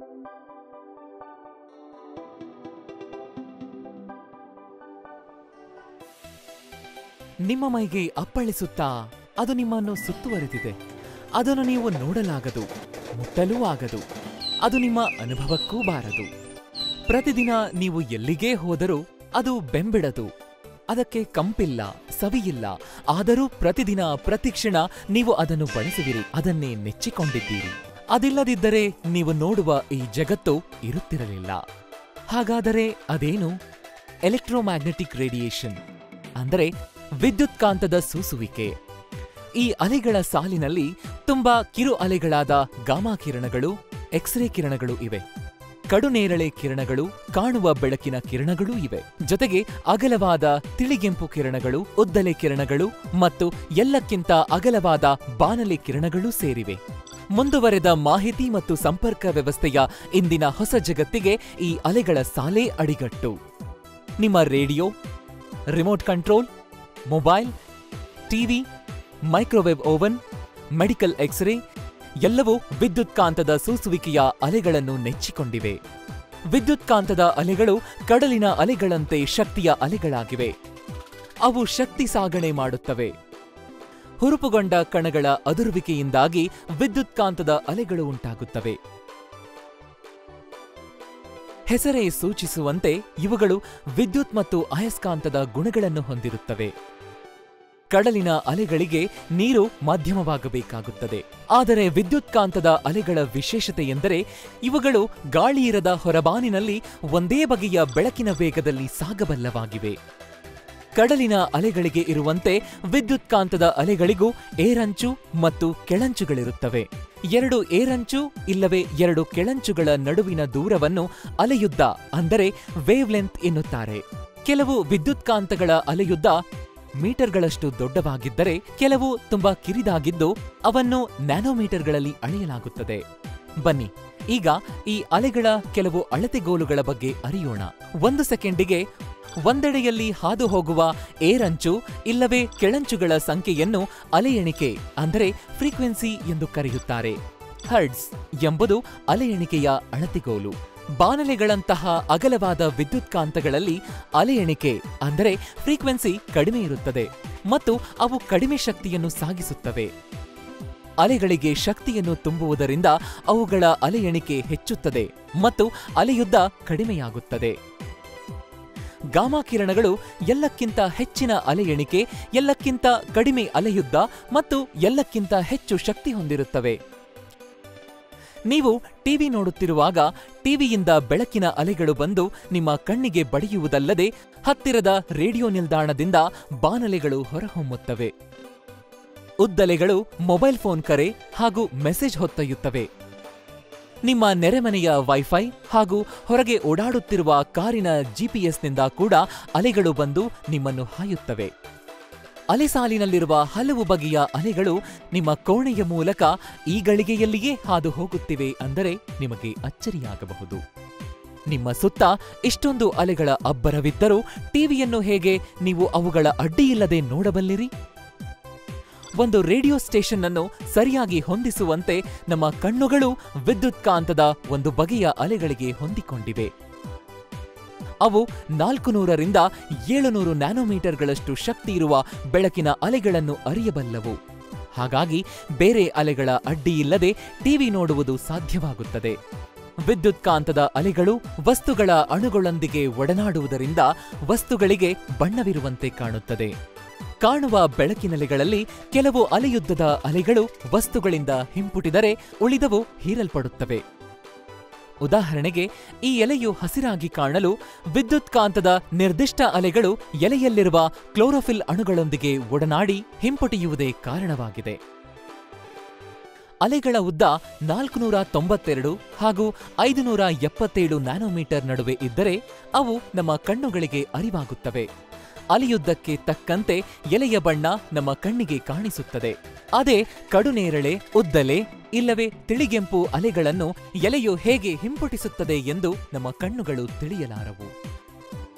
ನಿಮ್ಮ ಮೈಗೆ ಅಪ್ಪಳಿಸುತ್ತಾ ಅದು ನಿಮ್ಮನ್ನು ಸುತ್ತುವರೆದಿದೆ ಅದನ್ನು ನೀವು ನೋಡಲಾಗದು ಮುಟ್ಟಲೂ ಆಗದು ಅದು ನಿಮ್ಮ ಅನುಭವಕ್ಕೂ ಬಾರದು ಪ್ರತಿದಿನ ನೀವು ಎಲ್ಲಿಗೇ ಹೋದರೂ ಅದು ಬೆಂಬಿಡದು ಅದಕ್ಕೆ ಕಂಪಿಲ್ಲ ಸವಿಯಿಲ್ಲ ಆದರೂ ಪ್ರತಿದಿನ ಪ್ರತಿಕ್ಷಣ ನೀವು ಅದನ್ನು ಬಳಸುವಿರಿ ಅದನ್ನೇ ನೆಚ್ಚಿಕೊಂಡಿದ್ದೀರಿ ಅದಿಲ್ಲದಿದ್ದರೆ ನೀವು ನೋಡುವ ಈ ಜಗತ್ತು ಇರುತ್ತಿರಲಿಲ್ಲ ಹಾಗಾದರೆ ಅದೇನು ಎಲೆಕ್ಟ್ರೋಮ್ಯಾಗ್ನೆಟಿಕ್ ರೇಡಿಯೇಷನ್ ಅಂದರೆ ವಿದ್ಯುತ್ ಕಾಂತದ ಸೂಸುವಿಕೆ ಈ ಅಲೆಗಳ ಸಾಲಿನಲ್ಲಿ ತುಂಬಾ ಕಿರು ಅಲೆಗಳಾದ ಗಾಮಾ ಕಿರಣಗಳು ಎಕ್ಸ್ರೇ ಕಿರಣಗಳು ಇವೆ ಕಡುನೇರಳೆ ಕಿರಣಗಳು ಕಾಣುವ ಬೆಳಕಿನ ಕಿರಣಗಳೂ ಇವೆ ಜೊತೆಗೆ ಅಗಲವಾದ ತಿಳಿಗೆಂಪು ಕಿರಣಗಳು ಉದ್ದಲೆ ಕಿರಣಗಳು ಮತ್ತು ಎಲ್ಲಕ್ಕಿಂತ ಅಗಲವಾದ ಬಾನಲೆ ಕಿರಣಗಳೂ ಸೇರಿವೆ ಮುಂದುವರೆದ ಮಾಹಿತಿ ಮತ್ತು ಸಂಪರ್ಕ ವ್ಯವಸ್ಥೆಯ ಇಂದಿನ ಹೊಸ ಜಗತ್ತಿಗೆ ಈ ಅಲೆಗಳ ಸಾಲೇ ಅಡಿಗಟ್ಟು ನಿಮ್ಮ radio remote control mobile TV microwave oven medical x-ray ಎಲ್ಲವೂ ವಿದ್ಯುತ್ ಕಾಂತದ ಸೂಸುವಿಕೆಯ ಅಲೆಗಳನ್ನು ನೆಚ್ಚಿಕೊಂಡಿವೆ ವಿದ್ಯುತ್ ಕಾಂತದ ಅಲೆಗಳು ಕಡಲಿನ ಅಲೆಗಳಂತೆ ಶಕ್ತಿಯ ಅಲೆಗಳಾಗಿವೆ ಅವು ಶಕ್ತಿ ಸಾಗಣೆ ಮಾಡುತ್ತವೆ ಹುರುಪುಗೊಂಡ ಕಣಗಳ ಅದುರುವಿಕೆಯಿಂದಾಗಿ ವಿದ್ಯುತ್ ಕಾಂತದ ಅಲೆಗಳು ಉಂಟಾಗುತ್ತವೆ ಹೆಸರೇ ಸೂಚಿಸುವಂತೆ ಇವುಗಳು ವಿದ್ಯುತ್ ಮತ್ತು ಅಯಸ್ಕಾಂತದ ಗುಣಗಳನ್ನು ಹೊಂದಿರುತ್ತವೆ ಕಡಲಿನ ಅಲೆಗಳಿಗೆ ನೀರು ಮಾಧ್ಯಮವಾಗಬೇಕಾಗುತ್ತದೆ ಆದರೆ ವಿದ್ಯುತ್ ಕಾಂತದ ಅಲೆಗಳ ವಿಶೇಷತೆ ಎಂದರೆ ಇವುಗಳು ಗಾಳಿಯಿರದ ಹೊರಬಾನಿನಲ್ಲಿ ಒಂದೇ ಬಗೆಯ ಬೆಳಕಿನ ವೇಗದಲ್ಲಿ ಸಾಗಬಲ್ಲವಾಗಿವೆ ಕಡಲಿನ ಅಲೆಗಳಿಗೆ ಇರುವಂತೆ ವಿದ್ಯುತ್ ಕಾಂತದ ಅಲೆಗಳಿಗೂ ಏರಂಚು ಮತ್ತು ಕೆಳಂಚುಗಳಿರುತ್ತವೆ ಎರಡು ಏರಂಚು ಇಲ್ಲವೇ ಎರಡು ಕೆಳಂಚುಗಳ ನಡುವಿನ ದೂರವನ್ನು ಅಲೆಯುದ್ದ ಅಂದರೆ ವೇವ್ಲೆಂತ್ ಎನ್ನುತ್ತಾರೆ ಕೆಲವು ವಿದ್ಯುತ್ ಕಾಂತಗಳ ಅಲೆಯುದ್ದ ಮೀಟರ್ಗಳಷ್ಟು ದೊಡ್ಡವಾಗಿದ್ದರೆ ಕೆಲವು ತುಂಬಾ ಕಿರಿದಾಗಿದ್ದು ಅವನ್ನು ನ್ಯಾನೋಮೀಟರ್ಗಳಲ್ಲಿ ಅಳೆಯಲಾಗುತ್ತದೆ ಬನ್ನಿ ಈಗ ಈ ಅಲೆಗಳ ಕೆಲವು ಅಳತೆಗೋಲುಗಳ ಬಗ್ಗೆ ಅರಿಯೋಣ ಒಂದು ಸೆಕೆಂಡಿಗೆ ಒಂದೆಡೆಯಲ್ಲಿ ಹಾದು ಹೋಗುವ ಏರಂಚು ಇಲ್ಲವೇ ಕೆಳಂಚುಗಳ ಸಂಖ್ಯೆಯನ್ನು ಅಲೆ ಎಣಿಕೆ ಅಂದರೆ ಫ್ರೀಕ್ವೆನ್ಸಿ ಎಂದು ಕರೆಯುತ್ತಾರೆ ಹರ್ಡ್ಸ್ ಎಂಬುದು ಅಲೆ ಎಣಿಕೆಯ ಅಳತೆಗೋಲು ಬಾನಲೆಗಳಂತಹ ಅಗಲವಾದ ವಿದ್ಯುತ್ ಕಾಂತಗಳಲ್ಲಿ ಅಲೆ ಎಣಿಕೆ ಅಂದರೆ ಫ್ರೀಕ್ವೆನ್ಸಿ ಕಡಿಮೆ ಇರುತ್ತದೆ ಮತ್ತು ಅವು ಕಡಿಮೆ ಶಕ್ತಿಯನ್ನು ಸಾಗಿಸುತ್ತವೆ ಅಲೆಗಳಿಗೆ ಶಕ್ತಿಯನ್ನು ತುಂಬುವುದರಿಂದ ಅವುಗಳ ಅಲೆ ಎಣಿಕೆ ಹೆಚ್ಚುತ್ತದೆ ಮತ್ತು ಅಲೆಯುದ್ದ ಕಡಿಮೆಯಾಗುತ್ತದೆ ಗಾಮಾ ಕಿರಣಗಳು ಎಲ್ಲಕ್ಕಿಂತ ಹೆಚ್ಚಿನ ಅಲೆ ಎಣಿಕೆ ಎಲ್ಲಕ್ಕಿಂತ ಕಡಿಮೆ ಅಲೆಯುದ್ದ ಮತ್ತು ಎಲ್ಲಕ್ಕಿಂತ ಹೆಚ್ಚು ಶಕ್ತಿ ಹೊಂದಿರುತ್ತವೆ ನೀವು ಟಿವಿ ನೋಡುತ್ತಿರುವಾಗ ಟಿವಿಯಿಂದ ಬೆಳಕಿನ ಅಲೆಗಳು ಬಂದು ನಿಮ್ಮ ಕಣ್ಣಿಗೆ ಬಡಿಯುವುದಲ್ಲದೆ ಹತ್ತಿರದ ರೇಡಿಯೋ ನಿಲ್ದಾಣದಿಂದ ಬಾನಲೆಗಳು ಹೊರಹೊಮ್ಮುತ್ತವೆ ಉದ್ದಲೆಗಳು ಮೊಬೈಲ್ ಫೋನ್ ಕರೆ ಹಾಗೂ ಮೆಸೇಜ್ ಹೊತ್ತೊಯ್ಯುತ್ತವೆ ನಿಮ್ಮ ನೆರೆಮನೆಯ ವೈಫೈ ಹಾಗೂ ಹೊರಗೆ ಓಡಾಡುತ್ತಿರುವ ಕಾರಿನ ಜಿಪಿಎಸ್ನಿಂದ ಕೂಡ ಅಲೆಗಳು ಬಂದು ನಿಮ್ಮನ್ನು ಹಾಯುತ್ತವೆ ಅಲೆಸಾಲಿನಲ್ಲಿರುವ ಹಲವು ಬಗೆಯ ಅಲೆಗಳು ನಿಮ್ಮ ಕೋಣೆಯ ಮೂಲಕ ಈ ಗಳಿಗೆಯಲ್ಲಿಯೇ ಹಾದು ಹೋಗುತ್ತಿವೆ ಅಂದರೆ ನಿಮಗೆ ಅಚ್ಚರಿಯಾಗಬಹುದು ನಿಮ್ಮ ಸುತ್ತ ಇಷ್ಟೊಂದು ಅಲೆಗಳ ಅಬ್ಬರವಿದ್ದರೂ ಟಿವಿಯನ್ನು ಹೇಗೆ ನೀವು ಅವುಗಳ ಅಡ್ಡಿಯಿಲ್ಲದೆ ನೋಡಬಲ್ಲಿರಿ ಒಂದು ರೇಡಿಯೋ ಸ್ಟೇಷನ್ ಅನ್ನು ಸರಿಯಾಗಿ ಹೊಂದಿಸುವಂತೆ ನಮ್ಮ ಕಣ್ಣುಗಳು ವಿದ್ಯುತ್ ಕಾಂತದ ಒಂದು ಬಗೆಯ ಅಲೆಗಳಿಗೆ ಹೊಂದಿಕೊಂಡಿವೆ ಅವು ನಾಲ್ಕು ನೂರರಿಂದ ಏಳುನೂರು ನ್ಯಾನೋಮೀಟರ್ಗಳಷ್ಟು ಶಕ್ತಿ ಇರುವ ಬೆಳಕಿನ ಅಲೆಗಳನ್ನು ಅರಿಯಬಲ್ಲವು ಹಾಗಾಗಿ ಬೇರೆ ಅಲೆಗಳ ಅಡ್ಡಿಯಿಲ್ಲದೆ ಟಿವಿ ನೋಡುವುದು ಸಾಧ್ಯವಾಗುತ್ತದೆ ವಿದ್ಯುತ್ ಕಾಂತದ ಅಲೆಗಳು ವಸ್ತುಗಳ ಅಣುಗಳೊಂದಿಗೆ ಒಡನಾಡುವುದರಿಂದ ವಸ್ತುಗಳಿಗೆ ಬಣ್ಣವಿರುವಂತೆ ಕಾಣುತ್ತದೆ ಕಾಣುವ ಬೆಳಕಿನಲೆಗಳಲ್ಲಿ ಕೆಲವು ಅಲೆಯುದ್ದದ ಅಲೆಗಳು ವಸ್ತುಗಳಿಂದ ಹಿಂಪುಟಿದರೆ ಉಳಿದವು ಹೀರಲ್ಪಡುತ್ತವೆ ಉದಾಹರಣೆಗೆ ಈ ಎಲೆಯು ಹಸಿರಾಗಿ ಕಾಣಲು ವಿದ್ಯುತ್ ಕಾಂತದ ನಿರ್ದಿಷ್ಟ ಅಲೆಗಳು ಎಲೆಯಲ್ಲಿರುವ ಕ್ಲೋರೋಫಿಲ್ ಅಣುಗಳೊಂದಿಗೆ ಒಡನಾಡಿ ಹಿಂಪುಟಿಯುವುದೇ ಕಾರಣವಾಗಿದೆ ಅಲೆಗಳ ಉದ್ದ ನಾಲ್ಕುನೂರ ತೊಂಬತ್ತೆರಡು ಹಾಗೂ ಐದುನೂರ ಎಪ್ಪತ್ತೇಳು ನ್ಯಾನೋಮೀಟರ್ ನಡುವೆ ಇದ್ದರೆ ಅವು ನಮ್ಮ ಕಣ್ಣುಗಳಿಗೆ ಅರಿವಾಗುತ್ತವೆ ಅಲೆಯುದ್ದಕ್ಕೆ ತಕ್ಕಂತೆ ಎಲೆಯ ಬಣ್ಣ ನಮ್ಮ ಕಣ್ಣಿಗೆ ಕಾಣಿಸುತ್ತದೆ ಅದೇ ಕಡುನೇರಳೆ ಉದ್ದಲೆ ಇಲ್ಲವೇ ತಿಳಿಗೆಂಪು ಅಲೆಗಳನ್ನು ಎಲೆಯು ಹೇಗೆ ಹಿಂಪುಟಿಸುತ್ತದೆ ಎಂದು ನಮ್ಮ ಕಣ್ಣುಗಳು ತಿಳಿಯಲಾರವು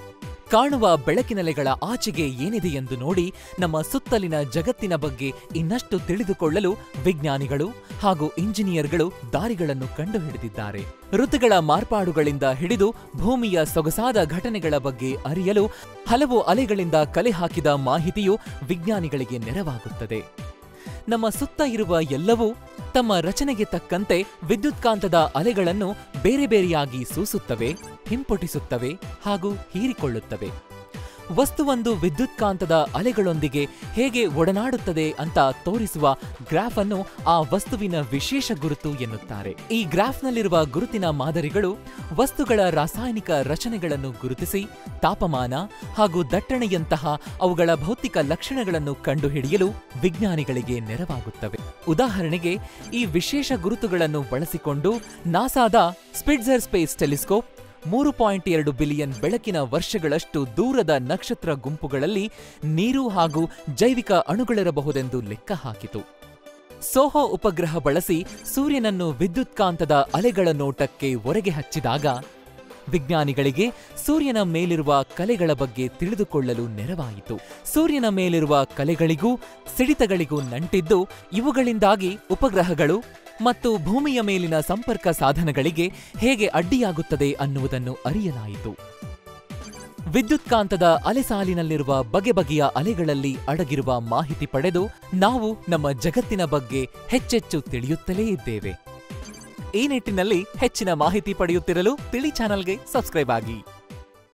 ಕಾಣುವ ಬೆಳಕಿನಲೆಗಳ ಆಚೆಗೆ ಏನಿದೆ ಎಂದು ನೋಡಿ ನಮ್ಮ ಸುತ್ತಲಿನ ಜಗತ್ತಿನ ಬಗ್ಗೆ ಇನ್ನಷ್ಟು ತಿಳಿದುಕೊಳ್ಳಲು ವಿಜ್ಞಾನಿಗಳು ಹಾಗೂ ಇಂಜಿನಿಯರ್ಗಳು ದಾರಿಗಳನ್ನು ಕಂಡುಹಿಡಿದಿದ್ದಾರೆ ಋತುಗಳ ಮಾರ್ಪಾಡುಗಳಿಂದ ಹಿಡಿದು ಭೂಮಿಯ ಸೊಗಸಾದ ಘಟನೆಗಳ ಬಗ್ಗೆ ಅರಿಯಲು ಹಲವು ಅಲೆಗಳಿಂದ ಕಲೆ ಹಾಕಿದ ಮಾಹಿತಿಯು ವಿಜ್ಞಾನಿಗಳಿಗೆ ನೆರವಾಗುತ್ತದೆ ನಮ್ಮ ಸುತ್ತ ಇರುವ ಎಲ್ಲವೂ ತಮ್ಮ ರಚನೆಗೆ ತಕ್ಕಂತೆ ವಿದ್ಯುತ್ಕಾಂತದ ಅಲೆಗಳನ್ನು ಬೇರೆ ಬೇರೆಯಾಗಿ ಸೂಸುತ್ತವೆ ಹಿಂಪುಟಿಸುತ್ತವೆ ಹಾಗೂ ಹೀರಿಕೊಳ್ಳುತ್ತವೆ ವಸ್ತುವೊಂದು ವಿದ್ಯುತ್ಕಾಂತದ ಅಲೆಗಳೊಂದಿಗೆ ಹೇಗೆ ಒಡನಾಡುತ್ತದೆ ಅಂತ ತೋರಿಸುವ ಗ್ರಾಫ್ ಅನ್ನು ಆ ವಸ್ತುವಿನ ವಿಶೇಷ ಗುರುತು ಎನ್ನುತ್ತಾರೆ ಈ ಗ್ರಾಫ್ನಲ್ಲಿರುವ ಗುರುತಿನ ಮಾದರಿಗಳು ವಸ್ತುಗಳ ರಾಸಾಯನಿಕ ರಚನೆಗಳನ್ನು ಗುರುತಿಸಿ ತಾಪಮಾನ ಹಾಗೂ ದಟ್ಟಣೆಯಂತಹ ಅವುಗಳ ಭೌತಿಕ ಲಕ್ಷಣಗಳನ್ನು ಕಂಡುಹಿಡಿಯಲು ವಿಜ್ಞಾನಿಗಳಿಗೆ ನೆರವಾಗುತ್ತವೆ ಉದಾಹರಣೆಗೆ ಈ ವಿಶೇಷ ಗುರುತುಗಳನ್ನು ಬಳಸಿಕೊಂಡು ನಾಸಾದ ಸ್ಪಿಟ್ಜರ್ ಸ್ಪೇಸ್ ಟೆಲಿಸ್ಕೋಪ್ ಮೂರು ಪಾಯಿಂಟ್ ಎರಡು ಬಿಲಿಯನ್ ಬೆಳಕಿನ ವರ್ಷಗಳಷ್ಟು ದೂರದ ನಕ್ಷತ್ರ ಗುಂಪುಗಳಲ್ಲಿ ನೀರು ಹಾಗೂ ಜೈವಿಕ ಅಣುಗಳಿರಬಹುದೆಂದು ಲೆಕ್ಕ ಹಾಕಿತು ಸೋಹೋ ಉಪಗ್ರಹ ಬಳಸಿ ಸೂರ್ಯನನ್ನು ವಿದ್ಯುತ್ಕಾಂತದ ಅಲೆಗಳ ನೋಟಕ್ಕೆ ಒರೆಗೆ ಹಚ್ಚಿದಾಗ ವಿಜ್ಞಾನಿಗಳಿಗೆ ಸೂರ್ಯನ ಮೇಲಿರುವ ಕಲೆಗಳ ಬಗ್ಗೆ ತಿಳಿದುಕೊಳ್ಳಲು ನೆರವಾಯಿತು ಸೂರ್ಯನ ಮೇಲಿರುವ ಕಲೆಗಳಿಗೂ ಸಿಡಿತಗಳಿಗೂ ನಂಟಿದ್ದು ಇವುಗಳಿಂದಾಗಿ ಉಪಗ್ರಹಗಳು ಮತ್ತು ಭೂಮಿಯ ಮೇಲಿನ ಸಂಪರ್ಕ ಸಾಧನಗಳಿಗೆ ಹೇಗೆ ಅಡ್ಡಿಯಾಗುತ್ತದೆ ಅನ್ನುವುದನ್ನು ಅರಿಯಲಾಯಿತು ವಿದ್ಯುತ್ಕಾಂತದ ಅಲೆಸಾಲಿನಲ್ಲಿರುವ ಬಗೆ ಬಗೆಯ ಅಲೆಗಳಲ್ಲಿ ಅಡಗಿರುವ ಮಾಹಿತಿ ಪಡೆದು ನಾವು ನಮ್ಮ ಜಗತ್ತಿನ ಬಗ್ಗೆ ಹೆಚ್ಚೆಚ್ಚು ತಿಳಿಯುತ್ತಲೇ ಇದ್ದೇವೆ ಈ ನಿಟ್ಟಿನಲ್ಲಿ ಹೆಚ್ಚಿನ ಮಾಹಿತಿ ಪಡೆಯುತ್ತಿರಲು ತಿಳಿ ಚಾನಲ್ಗೆ ಸಬ್ಸ್ಕ್ರೈಬ್ ಆಗಿ